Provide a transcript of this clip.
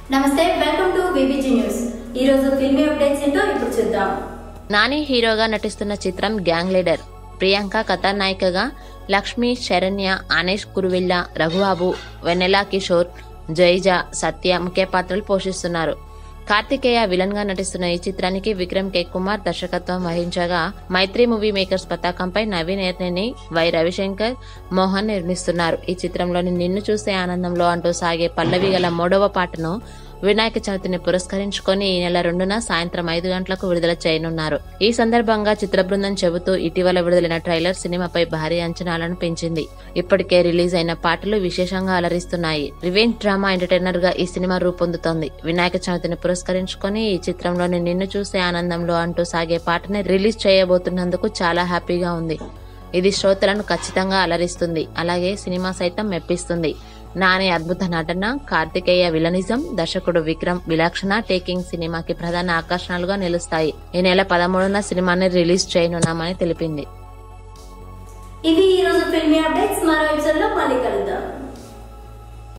నమస్తే welcome to BBG news ఈ రోజు ఫిల్మీ అప్డేట్స్ ఏంటో ఇప్పుడు చూద్దాం నాని హీరోగా నటిస్తున్న చిత్రం గ్యాంగ్ లీడర్ ప్రియాంక కథానాయికగా లక్ష్మి శరణ్య అనేష్ కురువిల్ల రఘుబాబు వెన్నెల కిషోర్ జైజ సత్య ముఖ్య పాత్రలు పోషిస్తున్నారు కార్తికేయ విలన్ గా నటిస్తున్న ఈ చిత్రానికి విక్రమ్ కే కుమార్ దర్శకత్వం వహించగా మైత్రి మూవీ మేకర్స్ పతాకంపై నవీన్ ఎర్నేని వై రవిశంకర్ మోహన్ నిర్మిస్తున్నారు ఈ చిత్రంలోని నిన్ను చూసే ఆనందంలో అంటూ సాగే పల్లవి గల మూడవ పాటను వినాయక చవితిని పురస్కరించుకొని ఈ నెల రెండున సాయంత్రం ఐదు గంటలకు విడుదల చేయనున్నారు ఈ సందర్భంగా చిత్ర బృందం చెబుతూ ఇటీవల విడుదలైన ట్రైలర్ సినిమాపై భారీ అంచనాలను పెంచింది ఇప్పటికే రిలీజ్ అయిన పాటలు విశేషంగా అలరిస్తున్నాయి రివెంజ్ డ్రామా ఎంటర్టైనర్ గా ఈ సినిమా రూపొందుతోంది వినాయక చవితిని పురస్కరించుకొని ఈ చిత్రంలోని నిన్ను చూసే ఆనందంలో అంటూ సాగే పాటని రిలీజ్ చేయబోతున్నందుకు చాలా హ్యాపీగా ఉంది ఇది శ్రోతలను ఖచ్చితంగా అలరిస్తుంది అలాగే సినిమా సైతం మెప్పిస్తుంది నాని అద్భుత నటన కార్తికేయ విలనిజం దర్శకుడు విక్రమ్ విలక్షణ టేకింగ్ సినిమాకి ప్రధాన ఆకర్షణలుగా నిలుస్తాయి ఈ నెల పదమూడున సినిమాని రిలీజ్ చేయనున్నామని తెలిపింది ఇవి ఈ రోజు ఫిల్మీ అప్డేట్స్ మరో ఎపిసోడ్ లో మళ్ళీ కలుద్దాం